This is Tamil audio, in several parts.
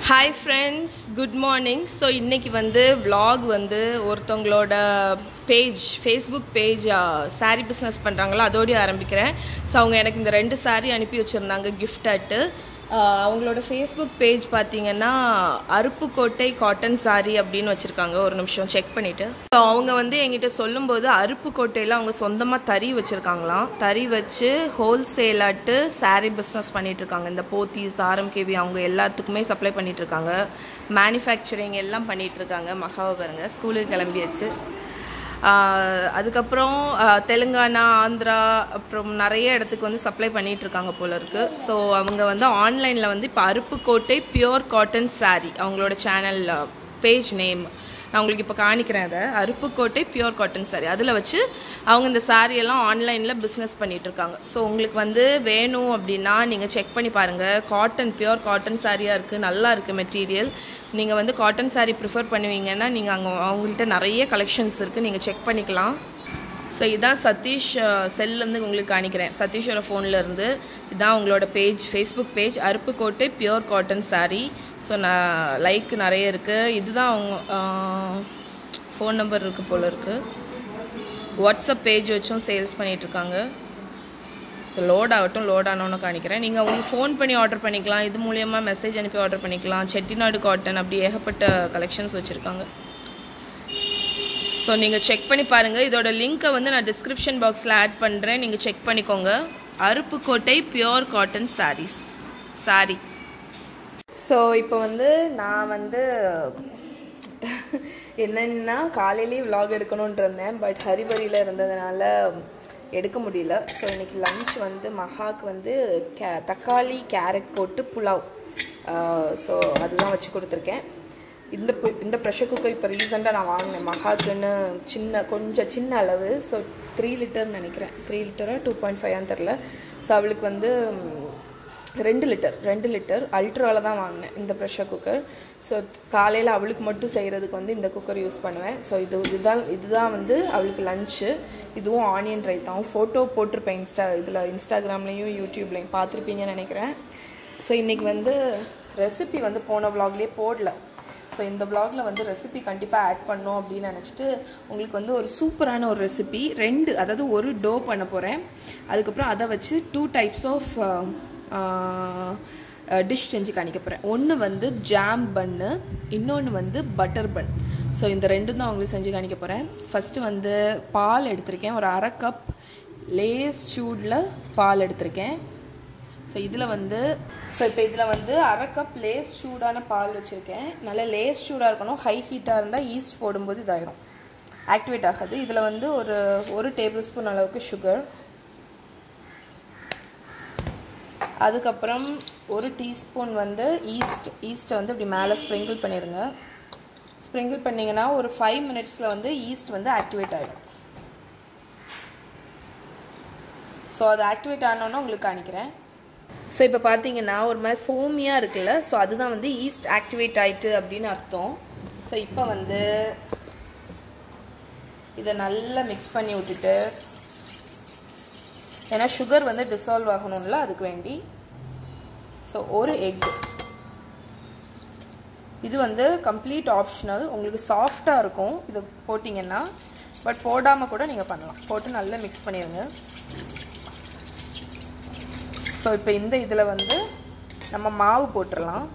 Hi friends good morning so இன்னைக்கு வந்து vlog வந்து ஒருத்தவங்களோட page Facebook page saree business பண்ணுறாங்களோ அதோடய ஆரம்பிக்கிறேன் ஸோ அவங்க எனக்கு இந்த ரெண்டு saree அனுப்பி வச்சுருந்தாங்க gift அட்டு அவங்களோட ஃபேஸ்புக் பேஜ் பார்த்தீங்கன்னா அருப்புக்கோட்டை காட்டன் saree அப்படின்னு வச்சுருக்காங்க ஒரு நிமிஷம் செக் பண்ணிவிட்டு ஸோ அவங்க வந்து எங்கிட்ட சொல்லும்போது அருப்புக்கோட்டையில் அவங்க சொந்தமாக தறி வச்சுருக்காங்களாம் தறி வச்சு ஹோல்சேலாட்டு saree பிஸ்னஸ் பண்ணிட்டு இருக்காங்க இந்த போத்தீஸ் ஆர்எம்கேவி அவங்க எல்லாத்துக்குமே சப்ளை பண்ணிட்டு இருக்காங்க மேனுஃபேக்சரிங் எல்லாம் பண்ணிட்டு இருக்காங்க மகாவை பாருங்க ஸ்கூலுக்கு கிளம்பியாச்சு ஆஹ் அதுக்கப்புறம் ஆஹ் தெலுங்கானா ஆந்திரா அப்புறம் நிறைய இடத்துக்கு வந்து சப்ளை பண்ணிட்டு இருக்காங்க போல இருக்கு ஸோ அவங்க வந்து ஆன்லைனில் வந்து இப்போ அருப்புக்கோட்டை பியோர் காட்டன் saree அவங்களோட சேனல் பேஜ் நேம் நான் உங்களுக்கு இப்போ காணிக்கிறேன் அதை அருப்புக்கோட்டை பியோர் காட்டன் saree அதில் வச்சு அவங்க இந்த saree எல்லாம் ஆன்லைனில் பிஸ்னஸ் பண்ணிட்டு இருக்காங்க ஸோ உங்களுக்கு வந்து வேணும் அப்படின்னா நீங்கள் செக் பண்ணி பாருங்கள் காட்டன் பியோர் காட்டன் சாரியாக இருக்குது நல்லா இருக்குது மெட்டீரியல் நீங்கள் வந்து காட்டன் saree ப்ரிஃபர் பண்ணுவீங்கன்னா நீங்கள் அங்கே அவங்கள்ட்ட நிறைய கலெக்ஷன்ஸ் இருக்குது நீங்கள் செக் பண்ணிக்கலாம் ஸோ இதான் சதீஷ் செல்லேருந்து உங்களுக்கு காணிக்கிறேன் சதீஷோட ஃபோனில் இருந்து இதான் உங்களோட page Facebook page Aruppukottai pure cotton saree so நான் லைக் நிறைய இருக்குது இதுதான் அவங்க ஃபோன் நம்பர் இருக்குது போல இருக்குது வாட்ஸ்அப் பேஜ் வச்சும் சேல்ஸ் பண்ணிகிட்ருக்காங்க லோட் ஆகட்டும் லோட் ஆனோன்னு காணிக்கிறேன் நீங்கள் உங்களுக்கு ஃபோன் பண்ணி ஆர்டர் பண்ணிக்கலாம் இது மூலியமாக மெசேஜ் அனுப்பி ஆர்டர் பண்ணிக்கலாம் செட்டிநாடு காட்டன் அப்படி ஏகப்பட்ட கலெக்ஷன்ஸ் வச்சுருக்காங்க ஸோ நீங்கள் செக் பண்ணி பாருங்கள் இதோட லிங்க்கை வந்து நான் டிஸ்கிரிப்ஷன் பாக்ஸில் ஆட் பண்ணுறேன் நீங்கள் செக் பண்ணிக்கோங்க Aruppukottai pure cotton sarees saree so இப்போ வந்து நான் வந்து என்னன்னா காலையிலேயே vlog எடுக்கணுன்ட்டு இருந்தேன் பட் ஹரிபரியில் இருந்ததுனால எடுக்க முடியல ஸோ இன்னைக்கு லஞ்ச் வந்து மகாக்கு வந்து கே தக்காளி கேரட் போட்டு புலாவ் ஸோ அதுதான் வச்சு கொடுத்துருக்கேன் இந்த pu- இந்த ப்ரெஷர் குக்கர் இப்போ ரீசெண்டாக நான் வாங்கினேன் மகாக்குன்னு சின்ன கொஞ்சம் சின்ன அளவு ஸோ த்ரீ லிட்டர்னு நினைக்கிறேன் த்ரீ லிட்டரா டூ பாயிண்ட் ஃபைவ்னு தெரில ஸோ அவளுக்கு வந்து ம், ரெண்டு லிட்டர் ரெண்டு லிட்டர் அல்ட்ராவில் தான் வாங்கினேன் இந்த ப்ரெஷர் குக்கர் ஸோ காலையில் அவளுக்கு மட்டும் செய்கிறதுக்கு வந்து இந்த குக்கர் யூஸ் பண்ணுவேன் ஸோ இது இதுதான் இதுதான் வந்து அவளுக்கு லஞ்சு இதுவும் ஆனியன் ரைத்தாவும் ஃபோட்டோ போட்டிருப்பேன் இன்ஸ்டா இதில் இன்ஸ்டாகிராம்லேயும் யூடியூப்லேயும் பார்த்துருப்பீங்கன்னு நினைக்கிறேன் ஸோ இன்றைக்கி வந்து ரெசிபி வந்து போன vlogலயே போடல ஸோ இந்த vlogல வந்து ரெசிபி கண்டிப்பாக ஆட் பண்ணோம் அப்படின்னு நினச்சிட்டு உங்களுக்கு வந்து ஒரு சூப்பரான ஒரு ரெசிபி ரெண்டு அதாவது ஒரு டோ பண்ண போகிறேன் அதுக்கப்புறம் அதை வச்சு டூ டைப்ஸ் ஆஃப் டிஷ் செஞ்சு காணிக்க போகிறேன் ஒன்று வந்து ஜாம் பன்னு இன்னொன்று வந்து பட்டர் பன் ஸோ இந்த ரெண்டும் தான் உங்களுக்கு செஞ்சு காணிக்க போகிறேன் ஃபஸ்ட்டு வந்து பால் எடுத்திருக்கேன் ஒரு அரை கப் லேஸ் சூடில் பால் எடுத்திருக்கேன் ஸோ இதில் வந்து ஸோ இப்போ இதில் வந்து அரை கப் லேஸ் சூடான பால் வச்சுருக்கேன் நல்லா லேஸ் சூடாக இருக்கணும் ஹை ஹீட்டாக இருந்தால் ஈஸ்ட் போடும்போது இதாயிரும் ஆக்டிவேட் ஆகாது இதில் வந்து ஒரு ஒரு டேபிள் ஸ்பூன் அளவுக்கு சுகர் அதுக்கப்புறம் ஒரு டீஸ்பூன் வந்து ஈஸ்ட் ஈஸ்ட்டை வந்து இப்படி மேலே ஸ்ப்ரிங்கிள் பண்ணிடுங்க ஸ்ப்ரிங்கிள் பண்ணிங்கன்னா ஒரு ஃபைவ் மினிட்ஸில் வந்து ஈஸ்ட் வந்து ஆக்டிவேட் ஆகிடும் ஸோ அது ஆக்டிவேட் ஆனோன்னு உங்களுக்கு காணிக்கிறேன் ஸோ இப்போ பார்த்தீங்கன்னா ஒரு மாதிரி ஃபோமியாக இருக்குல்ல ஸோ அதுதான் வந்து ஈஸ்ட் ஆக்டிவேட் ஆயிட்டு அப்படின்னு அர்த்தம் ஸோ இப்போ வந்து இதை நல்லா மிக்ஸ் பண்ணி விட்டுட்டு ஏன்னா சுகர் வந்து டிசால்வ் ஆகணும்ல அதுக்கு வேண்டி ஸோ ஒரு எக் இது வந்து கம்ப்ளீட் ஆப்ஷனல் உங்களுக்கு சாஃப்டாக இருக்கும் இது போட்டிங்கன்னா பட் போடாமல் கூட நீங்கள் பண்ணலாம் போட்டு நல்லா மிக்ஸ் பண்ணிடுங்க ஸோ இப்போ இந்த இதில் வந்து நம்ம மாவு போட்டுடலாம்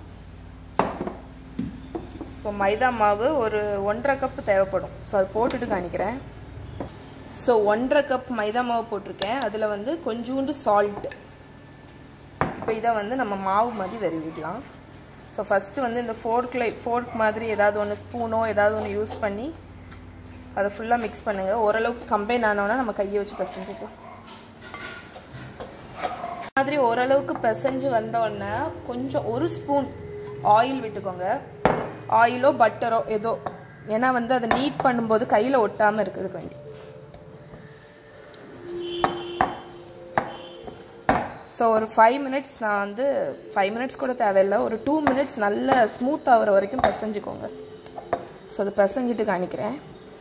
ஸோ மைதா மாவு ஒரு ஒன்றரை கப்பு தேவைப்படும் ஸோ அது போட்டுட்டு காணிக்கிறேன் ஸோ ஒன்றரை கப் மைதா மாவு போட்டிருக்கேன் அதில் வந்து கொஞ்சோண்டு சால்ட் இப்போ இதை வந்து நம்ம மாவு மாதிரி வெறுவிடலாம் ஸோ ஃபஸ்ட்டு வந்து இந்த ஃபோர்க்கில் ஃபோர்க் மாதிரி ஏதாவது ஒன்று ஸ்பூனோ ஏதாவது ஒன்று யூஸ் பண்ணி அதை ஃபுல்லாக மிக்ஸ் பண்ணுங்கள் ஓரளவுக்கு கம்பைன் ஆனோன்னா நம்ம கையை வச்சு பசஞ்சுக்கலாம் மாதிரி ஓரளவுக்கு பிசைஞ்சு வந்த உடனே கொஞ்சம் ஒரு ஸ்பூன் ஆயில் விட்டுக்கோங்க ஆயிலோ பட்டரோ ஏதோ ஏன்னா வந்து அதை நீட் பண்ணும்போது கையில் ஒட்டாமல் இருக்கிறதுக்கு வேண்டி ஸோ ஒரு ஃபைவ் மினிட்ஸ் நான் வந்து ஃபைவ் மினிட்ஸ் கூட தேவையில்லை ஒரு டூ மினிட்ஸ் நல்ல ஸ்மூத் ஆகிற வரைக்கும் பிசைஞ்சுக்கோங்க ஸோ அதை பிசைஞ்சிட்டு காணிக்கிறேன்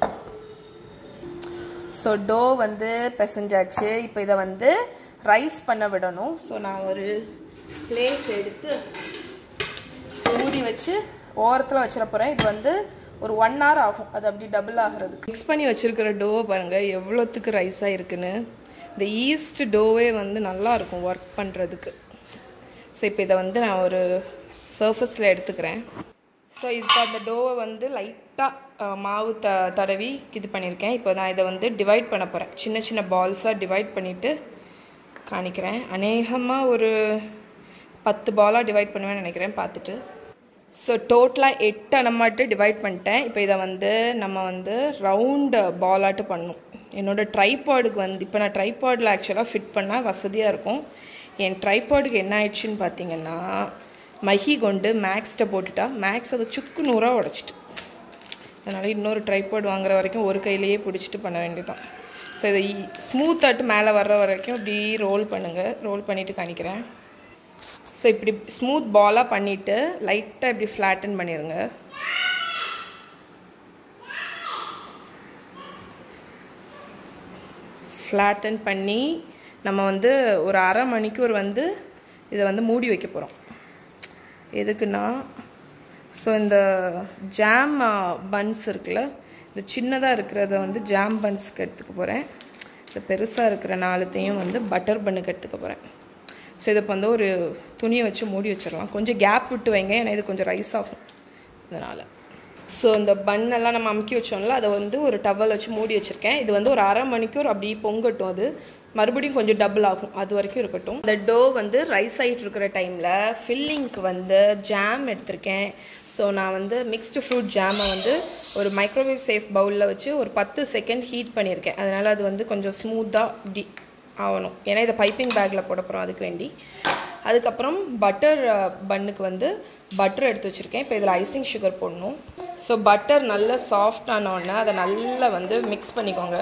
ஸோ டோ வந்து பிசைஞ்சாச்சு இப்போ இதை வந்து ரைஸ் பண்ண விடணும் ஸோ நான் ஒரு பிளேட் எடுத்து ஊறி வச்சு ஓரத்தில் வச்சிட போகிறேன் இது வந்து ஒரு ஒன் ஹவர் ஆகும் அது அப்படி டபுள் ஆகிறதுக்கு மிக்ஸ் பண்ணி வச்சுருக்கிற டோவை பாருங்கள் எவ்வளோத்துக்கு ரைஸாக இருக்குன்னு இந்த ஈஸ்ட் டோவே வந்து நல்லா இருக்கும் ஒர்க் பண்ணுறதுக்கு ஸோ இப்போ இதை வந்து நான் ஒரு சர்ஃபஸில் எடுத்துக்கிறேன் ஸோ இப்போ அந்த டோவை வந்து லைட்டாக மாவு த தடவி இது பண்ணியிருக்கேன் இப்போ நான் இதை வந்து டிவைட் பண்ண போகிறேன் சின்ன சின்ன பால்ஸாக டிவைட் பண்ணிவிட்டு காணிக்கிறேன் அநேகமாக ஒரு பத்து பாலாக டிவைட் பண்ணுவேன்னு நினைக்கிறேன் பார்த்துட்டு ஸோ டோட்டலாக எட்டு அனமாட்டு டிவைட் பண்ணிட்டேன் இப்போ இதை வந்து நம்ம வந்து ரவுண்டு பாலாட்டு பண்ணும் என்னோடய ட்ரைபாடுக்கு வந்து இப்போ நான் ட்ரைபாடில் ஆக்சுவலாக ஃபிட் பண்ணால் வசதியாக இருக்கும் என் ட்ரைபாடுக்கு என்ன ஆயிடுச்சுன்னு பார்த்தீங்கன்னா மஹி கொண்டு மேக்ஸ்ட்டை போட்டுட்டா மேக்ஸ் அதை சுக்கு நூறாக உடச்சிட்டு அதனால் இன்னொரு ட்ரைபாட் வாங்குற வரைக்கும் ஒரு கையிலேயே பிடிச்சிட்டு பண்ண வேண்டியதான் ஸோ இதை ஸ்மூத்தாட்டு மேலே வர்ற வரைக்கும் இப்படி ரோல் பண்ணுங்கள் ரோல் பண்ணிவிட்டு காணிக்கிறேன் ஸோ இப்படி ஸ்மூத் பாலாக பண்ணிவிட்டு லைட்டாக இப்படி ஃப்ளாட்டன் பண்ணிடுங்க ஃப்ளாட்டன் பண்ணி நம்ம வந்து ஒரு அரை மணிக்கூர் வந்து இதை வந்து மூடி வைக்க போகிறோம் எதுக்குன்னா ஸோ இந்த ஜாம் பன்ஸ் இருக்குல்ல இந்த சின்னதாக இருக்கிறத வந்து ஜாம் பன்ஸ்க்கு எடுத்துக்க போகிறேன் இந்த பெருசாக இருக்கிற நாலுத்தையும் வந்து பட்டர் பண்ணுக்கு எடுத்துக்க போகிறேன் ஸோ இதை இப்போ வந்து ஒரு துணியை வச்சு மூடி வச்சிடலாம் கொஞ்சம் கேப் விட்டு வைங்க ஏன்னா இது கொஞ்சம் ரைஸ் ஆகும் அதனால் ஸோ இந்த பன்னெல்லாம் நம்ம அமுக்கி வச்சோம்ல அதை வந்து ஒரு டவல் வச்சு மூடி வச்சுருக்கேன் இது வந்து ஒரு அரை மணிக்கூர் அப்படி பொங்கட்டும் அது மறுபடியும் கொஞ்சம் டபுள் ஆகும் அது வரைக்கும் இருக்கட்டும் இந்த டோ வந்து ரைஸ் ஆகிட்டு இருக்கிற டைமில் ஃபில்லிங்க்கு வந்து ஜாம் எடுத்திருக்கேன் ஸோ நான் வந்து மிக்ஸ்டு ஃப்ரூட் ஜாமை வந்து ஒரு மைக்ரோவேவ் சேஃப் பவுலில் வச்சு ஒரு பத்து செகண்ட் ஹீட் பண்ணியிருக்கேன் அதனால் அது வந்து கொஞ்சம் ஸ்மூத்தாக இப்படி ஆகணும் ஏன்னா இதை பைப்பிங் பேக்கில் போட போகிறோம் அதுக்கு வேண்டி அதுக்கப்புறம் பட்டர் பன்னுக்கு வந்து பட்டர் எடுத்து வச்சுருக்கேன் இப்போ இதில் ஐசிங் சுகர் போடணும் ஸோ பட்டர் நல்லா சாஃப்ட் ஆனோடனே அதை நல்லா வந்து மிக்ஸ் பண்ணிக்கோங்க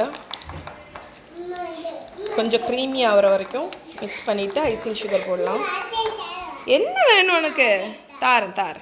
கொஞ்சம் க்ரீமி ஆகிற வரைக்கும் மிக்ஸ் பண்ணிவிட்டு ஐசிங் சுகர் போடலாம் என்ன வேணும் உனக்கு தாரேன் தாரேன்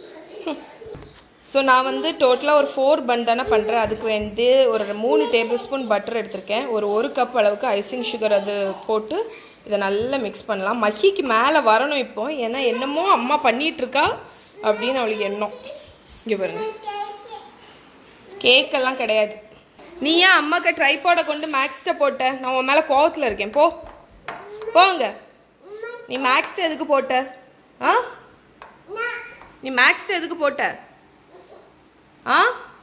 ஸோ நான் வந்து டோட்டலாக ஒரு ஃபோர் பன் தானே பண்ணுறேன் அதுக்கு வந்து ஒரு மூணு டேபிள் ஸ்பூன் பட்டர் எடுத்திருக்கேன் ஒரு ஒரு கப் அளவுக்கு ஐசிங் சுகர் அது போட்டு இதை நல்லா மிக்ஸ் பண்ணலாம் மக்கிக்கு மேலே வரணும் இப்போ ஏன்னா என்னமோ அம்மா பண்ணிகிட்ருக்கா அப்படின்னு அவளுக்கு எண்ணம் இங்கே பாருங்க கேக்கெல்லாம் கிடையாது நீ ஏன் அம்மாக்கு ட்ரைபாடை கொண்டு மேக்ஸ்ட்டை போட்ட நான் உன் மேலே கோவத்தில் இருக்கேன் போ போங்க நீ மேக்ஸ்ட்டை எதுக்கு போட்ட ஆ நீ மேக்ஸ்ட்டை எதுக்கு போட்ட ஆ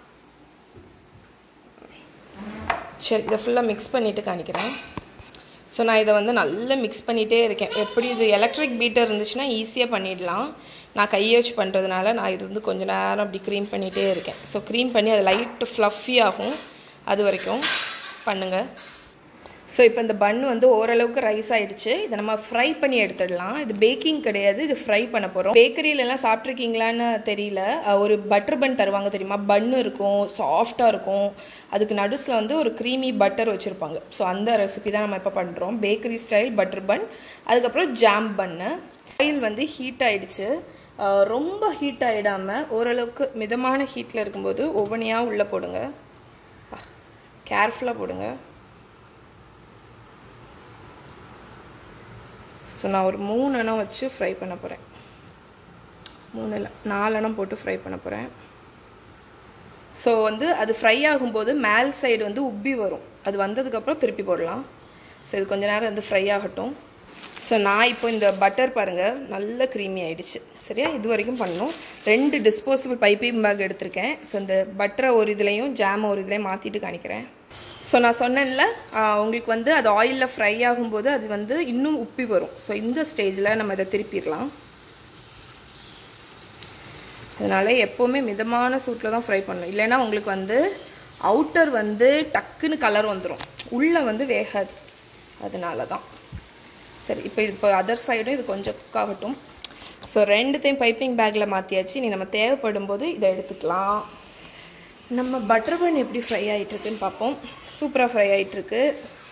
சரி இதை ஃபுல்லாக மிக்ஸ் பண்ணிவிட்டு காணிக்கிறேன் ஸோ நான் இதை வந்து நல்லா மிக்ஸ் பண்ணிகிட்டே இருக்கேன் எப்படி இது எலக்ட்ரிக் பீட்டர் இருந்துச்சுன்னா ஈஸியாக பண்ணிடலாம் நான் கையை வச்சு பண்ணுறதுனால நான் இது வந்து கொஞ்சம் நேரம் அப்படி க்ரீம் பண்ணிகிட்டே இருக்கேன் ஸோ க்ரீம் பண்ணி அது லைட்டு ஃப்ளஃபி ஆகும் அது வரைக்கும் பண்ணுங்கள் ஸோ இப்போ இந்த பன் வந்து ஓரளவுக்கு ரைஸ் ஆயிடுச்சு இதை நம்ம ஃப்ரை பண்ணி எடுத்துடலாம் இது பேக்கிங் கிடையாது இது ஃப்ரை பண்ண போகிறோம் பேக்கரியிலலாம் சாப்பிட்ருக்கீங்களான்னு தெரியல ஒரு பட்டர் பன் தருவாங்க தெரியுமா பன்னு இருக்கும் சாஃப்டாக இருக்கும் அதுக்கு நடுஸில் வந்து ஒரு க்ரீமி பட்டர் வச்சுருப்பாங்க ஸோ அந்த ரெசிபி தான் நம்ம இப்போ பண்ணுறோம் பேக்கரி ஸ்டைல் பட்டர் பன் அதுக்கப்புறம் ஜாம் பன்னு ஆயில் வந்து ஹீட் ஆயிடுச்சு ரொம்ப ஹீட் ஆகிடாமல் ஓரளவுக்கு மிதமான ஹீட்டில் இருக்கும்போது ஒவ்வொன்றையாக உள்ளே போடுங்க கேர்ஃபுல்லாக போடுங்க ஸோ நான் ஒரு மூணு எண்ணம் வச்சு ஃப்ரை பண்ண போகிறேன் மூணு இல்லை நாலு எண்ணம் போட்டு ஃப்ரை பண்ண போகிறேன் ஸோ வந்து அது ஃப்ரை ஆகும்போது மேல் சைடு வந்து உப்பி வரும் அது வந்ததுக்கப்புறம் திருப்பி போடலாம் ஸோ இது கொஞ்ச நேரம் வந்து ஃப்ரை ஆகட்டும் ஸோ நான் இப்போ இந்த பட்டர் பாருங்கள் நல்ல க்ரீமி ஆயிடுச்சு சரியா இது வரைக்கும் பண்ணணும் ரெண்டு டிஸ்போசபிள் பைப்பிங் பேக் எடுத்திருக்கேன் ஸோ இந்த பட்டரை ஒரு இதுலேயும் ஜாமை ஒரு இதுலேயும் மாற்றிட்டு காணிக்கிறேன் ஸோ நான் சொன்னேன்ல உங்களுக்கு வந்து அது ஆயிலில் ஃப்ரை ஆகும்போது அது வந்து இன்னும் உப்பி வரும் ஸோ இந்த ஸ்டேஜில் நம்ம இதை திருப்பிடலாம் அதனால் எப்போவுமே மிதமான சூட்டில் தான் ஃப்ரை பண்ணணும் இல்லைன்னா உங்களுக்கு வந்து அவுட்டர் வந்து டக்குன்னு கலர் வந்துடும் உள்ளே வந்து வேகாது அதனால தான் சரி இப்போ இப்போ அதர் சைடும் இது கொஞ்சம் குக் ஆகட்டும் ஸோ ரெண்டுத்தையும் பைப்பிங் பேக்கில் மாற்றியாச்சு நீ நம்ம தேவைப்படும் போது இதை எடுத்துக்கலாம் நம்ம பட்டர் பன் எப்படி ஃப்ரை ஆகிட்டுருக்குன்னு பார்ப்போம் சூப்பராக ஃப்ரை ஆகிட்டுருக்கு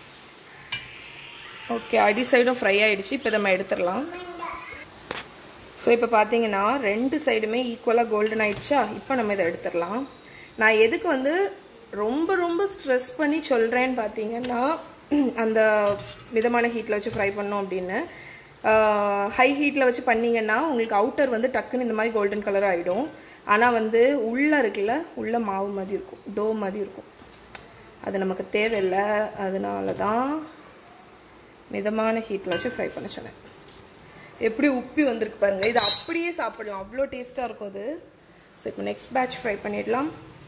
ஓகே அடி சைடும் ஃப்ரை ஆகிடுச்சு இப்போ நம்ம எடுத்துடலாம் ஸோ இப்போ பார்த்தீங்கன்னா ரெண்டு சைடுமே ஈக்குவலாக கோல்டன் ஆயிடுச்சா இப்போ நம்ம இதை எடுத்துடலாம் நான் எதுக்கு வந்து ரொம்ப ரொம்ப ஸ்ட்ரெஸ் பண்ணி சொல்கிறேன்னு பார்த்தீங்கன்னா அந்த மிதமான ஹீட்டில் வச்சு ஃப்ரை பண்ணோம் அப்படின்னு ஹை ஹீட்டில் வச்சு பண்ணீங்கன்னா உங்களுக்கு அவுட்டர் வந்து டக்குன்னு இந்த மாதிரி கோல்டன் கலர் ஆகிடும் ஆனால் வந்து உள்ளே இருக்குல்ல உள்ள மாவு மாதிரி இருக்கும் டோ மாதிரி இருக்கும் அது நமக்கு தேவையில்லை அதனால தான் மிதமான ஹீட்டில் வச்சு ஃப்ரை பண்ண சொன்னேன் எப்படி உப்பி வந்திருக்கு பாருங்க இது அப்படியே சாப்பிடலாம் அவ்வளோ டேஸ்ட்டாக இருக்கும் அது ஸோ இப்போ நெக்ஸ்ட் பேட்ச் ஃப்ரை பண்ணிடலாம்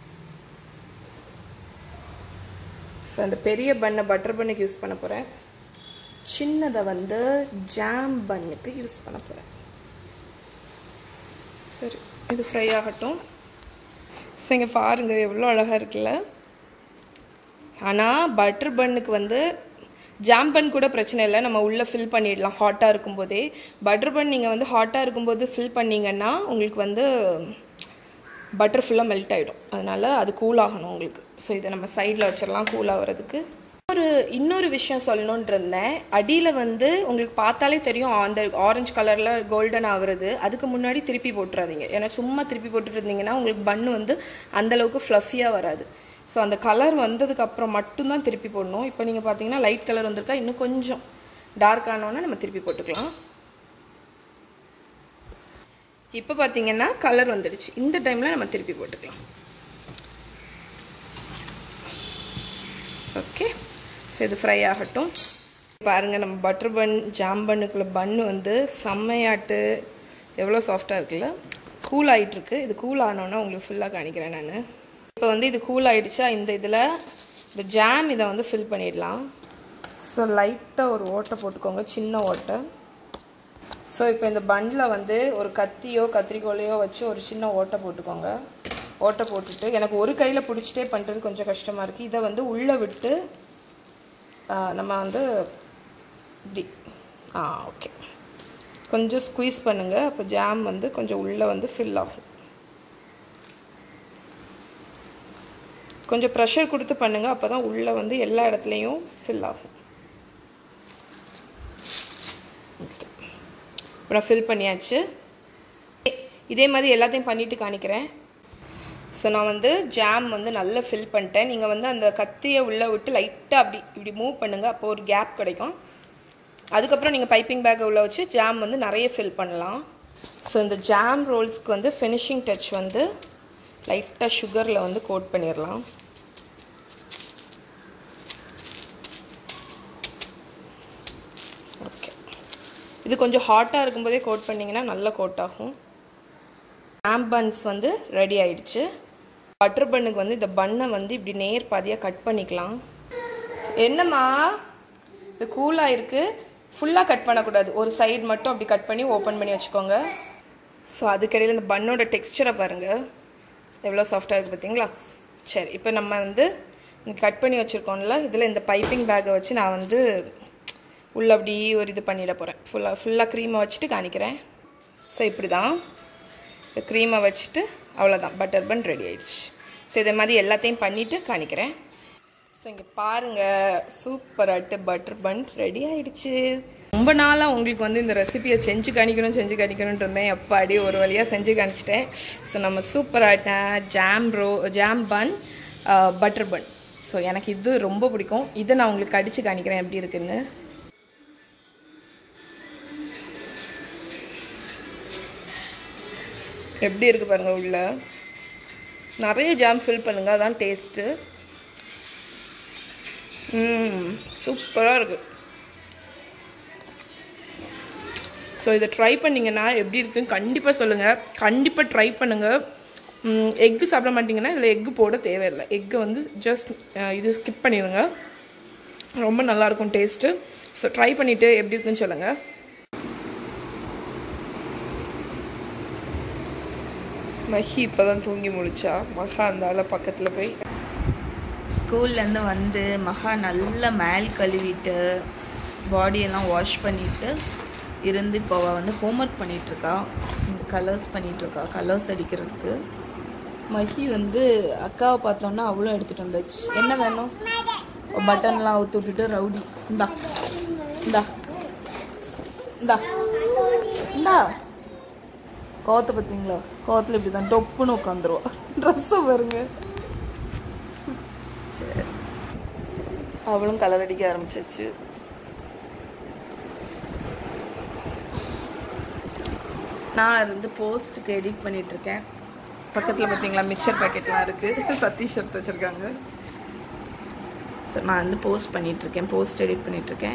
ஸோ அந்த பெரிய பண்ணை பட்டர் பண்ணுக்கு யூஸ் பண்ண போகிறேன் சின்னதை வந்து ஜாம் பண்ணுக்கு யூஸ் பண்ண போகிறேன் சரி இது ஃப்ரை ஆகட்டும் ஸோ இங்கே பாருங்கள் எவ்வளோ அழகாக இருக்குல்ல ஆனால் பட்டர் பண்ணுக்கு வந்து ஜாம் பன் கூட பிரச்சனை இல்லை நம்ம உள்ளே ஃபில் பண்ணிடலாம் ஹாட்டாக இருக்கும்போதே பட்டர் பன் நீங்கள் வந்து ஹாட்டாக இருக்கும்போது ஃபில் பண்ணிங்கன்னா உங்களுக்கு வந்து பட்டர் ஃபுல்லாக மெல்ட் ஆகிடும் அதனால் அது கூல் ஆகணும் உங்களுக்கு ஸோ இதை நம்ம சைடில் வச்சிடலாம் கூல் ஆகிறதுக்கு ஒரு இன்னொரு விஷயம் சொல்லணுன்ட்டு இருந்தேன் அடியில் வந்து உங்களுக்கு பார்த்தாலே தெரியும் அந்த ஆரஞ்சு கலரில் கோல்டன் ஆகுறது அதுக்கு முன்னாடி திருப்பி போட்டுறாதீங்க ஏன்னா சும்மா திருப்பி போட்டுட்டு இருந்தீங்கன்னா உங்களுக்கு பன்னு வந்து அந்தளவுக்கு ஃப்ளஃபியாக வராது ஸோ அந்த கலர் வந்ததுக்கு அப்புறம் மட்டும்தான் திருப்பி போடணும் இப்போ நீங்கள் பார்த்தீங்கன்னா லைட் கலர் வந்திருக்கா இன்னும் கொஞ்சம் டார்க் ஆனோன்னா நம்ம திருப்பி போட்டுக்கலாம் இப்போ பார்த்தீங்கன்னா கலர் வந்துடுச்சு இந்த டைமில் நம்ம திருப்பி போட்டுக்கலாம் ஓகே ஸோ இது ஃப்ரை ஆகட்டும் பாருங்கள் நம்ம பட்டர் பன் ஜாம் பண்ணுக்குள்ள பன்னு வந்து செம்மையாட்டு எவ்வளோ சாஃப்டாக இருக்குல்ல கூல் ஆகிட்டுருக்கு இது கூல் ஆனோன்னா உங்களுக்கு ஃபுல்லாக காணிக்கிறேன் நான் இப்போ வந்து இது கூல் ஆகிடுச்சா இந்த இதில் இந்த ஜாம் இதை வந்து ஃபில் பண்ணிடலாம் ஸோ லைட்டாக ஒரு ஓட்டை போட்டுக்கோங்க சின்ன ஓட்டை ஸோ இப்போ இந்த பண்டில் வந்து ஒரு கத்தியோ கத்திரிக்கோலையோ வச்சு ஒரு சின்ன ஓட்டை போட்டுக்கோங்க ஓட்டை போட்டுட்டு எனக்கு ஒரு கையில் பிடிச்சிட்டே பண்ணுறது கொஞ்சம் கஷ்டமாக இருக்குது இதை வந்து உள்ளே விட்டு நம்ம வந்து இப்படி ஆ ஓகே கொஞ்சம் ஸ்குவீஸ் பண்ணுங்கள் அப்போ ஜாம் வந்து கொஞ்சம் உள்ளே வந்து ஃபில் ஆகும் கொஞ்சம் ப்ரெஷர் கொடுத்து பண்ணுங்கள் அப்போ தான் உள்ளே வந்து எல்லா இடத்துலையும் ஃபில் ஆகும் இப்போ நான் ஃபில் பண்ணியாச்சு இதே மாதிரி எல்லாத்தையும் பண்ணிவிட்டு காணிக்கிறேன் ஸோ நான் வந்து ஜாம் வந்து நல்லா ஃபில் பண்ணிட்டேன் நீங்கள் வந்து அந்த கத்தியை உள்ளே விட்டு லைட்டாக அப்படி இப்படி மூவ் பண்ணுங்கள் அப்போ ஒரு கேப் கிடைக்கும் அதுக்கப்புறம் நீங்கள் பைப்பிங் பேக்கை உள்ளே வச்சு ஜாம் வந்து நிறைய ஃபில் பண்ணலாம் ஸோ இந்த ஜாம் ரோல்ஸ்க்கு வந்து ஃபினிஷிங் டச் வந்து லைட்டாக சுகரில் வந்து கோட் பண்ணிடலாம் ஓகே இது கொஞ்சம் ஹாட்டாக இருக்கும்போதே கோட் பண்ணிங்கன்னா நல்லா கோட் ஆகும் ஜாம் பன்ஸ் வந்து ரெடி ஆயிடுச்சு பட்டர் பண்ணுக்கு வந்து இந்த பண்ணை வந்து இப்படி நேர் பாதியாக கட் பண்ணிக்கலாம் என்னம்மா இது கூலாக இருக்குது ஃபுல்லாக கட் பண்ணக்கூடாது ஒரு சைடு மட்டும் அப்படி கட் பண்ணி ஓப்பன் பண்ணி வச்சுக்கோங்க ஸோ அதுக்கடையில் இந்த பண்ணோட டெக்ஸ்டரை பாருங்கள் எவ்வளோ சாஃப்டாக இருக்குது பார்த்தீங்களா சரி இப்போ நம்ம வந்து கட் பண்ணி வச்சுருக்கோம்ல இதில் இந்த பைப்பிங் பேக்கை வச்சு நான் வந்து உள்ளே அப்படி ஒரு இது பண்ணிட போகிறேன் ஃபுல்லாக ஃபுல்லாக க்ரீமை வச்சுட்டு காணிக்கிறேன் ஸோ இப்படி தான் இந்த க்ரீமை வச்சுட்டு அவ்வளோதான் பட்டர் பன் ரெடி ஆயிடுச்சு ஸோ இதே மாதிரி எல்லாத்தையும் பண்ணிவிட்டு காணிக்கிறேன் ஸோ இங்கே பாருங்கள் சூப்பராட்டு பட்டர் பன் ரெடி ஆயிடுச்சு ரொம்ப நாளாக உங்களுக்கு வந்து இந்த ரெசிபியை செஞ்சு காணிக்கணும் செஞ்சு காணிக்கணும்னு இருந்தேன் எப்பாடி ஒரு வழியாக செஞ்சு காணிச்சிட்டேன் ஸோ நம்ம சூப்பராட்ட jam roll jam bun butter bun so எனக்கு இது ரொம்ப பிடிக்கும் இதை நான் உங்களுக்கு அடித்து காணிக்கிறேன் எப்படி இருக்குன்னு எப்படி இருக்குது பாருங்கள் உள்ள நிறைய ஜாம் ஃபில் பண்ணுங்கள் அதான் டேஸ்ட்டு ம் சூப்பராக இருக்குது ஸோ இதை ட்ரை பண்ணிங்கன்னா எப்படி இருக்குன்னு கண்டிப்பாக சொல்லுங்கள் கண்டிப்பாக ட்ரை பண்ணுங்கள் எக்கு சாப்பிட மாட்டிங்கன்னா இதில் எக்கு போட தேவையில்லை எக்கு வந்து ஜஸ்ட் இது ஸ்கிப் பண்ணிடுங்க ரொம்ப நல்லாயிருக்கும் டேஸ்ட்டு ஸோ ட்ரை பண்ணிவிட்டு எப்படி இருக்குன்னு சொல்லுங்கள் மஹி இப்போ தான் தூங்கி முடிச்சா மகா அந்த பக்கத்தில் போய் ஸ்கூல்லேருந்து வந்து மகா நல்லா மேல் கழுவிட்டு பாடியெல்லாம் வாஷ் பண்ணிவிட்டு இருந்து இப்போ அவள் வந்து ஹோம்ஒர்க் பண்ணிகிட்ருக்கா இந்த கலர்ஸ் பண்ணிகிட்ருக்கா கலர்ஸ் அடிக்கிறதுக்கு மஹி வந்து அக்காவை பார்த்தோன்னா அவ்வளோ எடுத்துகிட்டு வந்தாச்சு என்ன வேணும் பட்டன்லாம் அவுத்து விட்டுட்டு ரவுடி இந்தா இந்தா இந்தா இந்தா கோவத்தை பார்த்தீங்களா கோவத்தில் இப்படி தான் டொப்புன்னு உட்காந்துருவா ட்ரெஸ்ஸை பாருங்க சரி அவளும் கலர் அடிக்க ஆரம்பிச்சிச்சு நான் இருந்து போஸ்ட்டுக்கு எடிட் பண்ணிட்டு இருக்கேன் பக்கத்தில் பார்த்தீங்களா மிக்சர் பாக்கெட்லாம் இருக்குது சதீஷ் எடுத்து வச்சுருக்காங்க ஸோ நான் வந்து போஸ்ட் பண்ணிட்டு இருக்கேன் போஸ்ட் எடிட் பண்ணிட்டு இருக்கேன்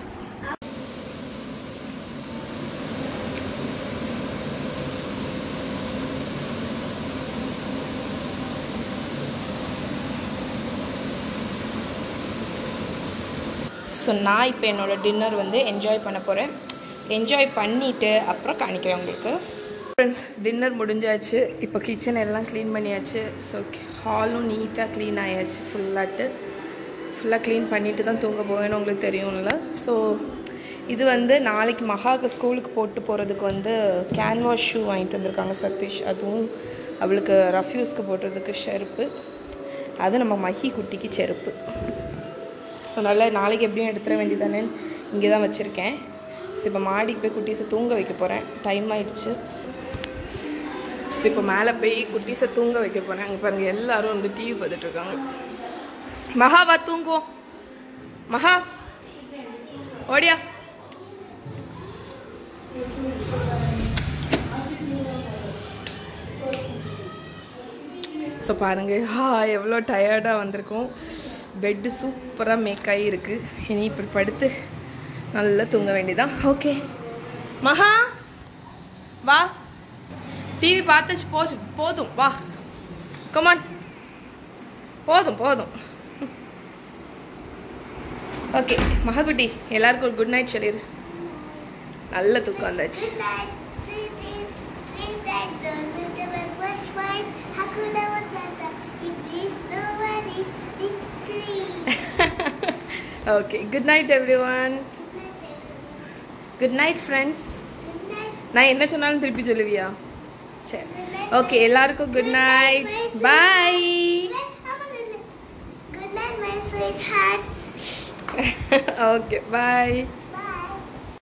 ஸோ நான் இப்போ என்னோட டின்னர் வந்து என்ஜாய் பண்ண போகிறேன் என்ஜாய் பண்ணிவிட்டு அப்புறம் காணிக்கிறேன் உங்களுக்கு ஃப்ரெண்ட்ஸ் டின்னர் முடிஞ்சாச்சு இப்போ கிச்சன் எல்லாம் க்ளீன் பண்ணியாச்சு ஸோ ஹாலும் நீட்டாக க்ளீன் ஆயாச்சு ஃபுல்லாட்டு ஃபுல்லாக க்ளீன் பண்ணிட்டு தான் தூங்க போவேன்னு உங்களுக்கு தெரியும்ல ஸோ இது வந்து நாளைக்கு மகாக்கு ஸ்கூலுக்கு போட்டு போகிறதுக்கு வந்து கேன்வாஸ் ஷூ வாங்கிட்டு வந்திருக்காங்க சதீஷ் அதுவும் அவளுக்கு ரஃப்யூஸ்க்கு போடுறதுக்கு செருப்பு அது நம்ம மஹி குட்டிக்கு செருப்பு அதனால் நாளைக்கு எப்படியும் எடுத்துட வேண்டியதானே இங்கே தான் வச்சுருக்கேன் ஸோ இப்போ மாடிக்கு போய் குட்டீஸை தூங்க வைக்க போகிறேன் டைம் ஆயிடுச்சு ஸோ இப்போ மேலே போய் குட்டீஸை தூங்க வைக்க போகிறேன் அங்கே பாருங்கள் எல்லாரும் வந்து டிவி பார்த்துட்டு இருக்காங்க மகா வா தூங்குவோம் மகா ஓடியா ஸோ பாருங்க ஹா எவ்வளோ டயர்டாக வந்திருக்கும் பெட்டு சூப்பராக மேக் ஆகியிருக்கு இனி இப்படி படுத்து நல்லா தூங்க வேண்டியதான் ஓகே மகா வா டிவி பார்த்துச்சு போச்சு போதும் வா கமான் போதும் போதும் ஓகே மகாகுட்டி எல்லாருக்கும் ஒரு குட் நைட் சொல்லிடு நல்ல தூக்கம் வந்தாச்சு okay good night everyone good night friends நான் என்ன சொன்னாலும் திருப்பி சொல்லுவியா சரி ஓகே எல்லாருக்கும் good night bye Good night, my sweethearts. Okay bye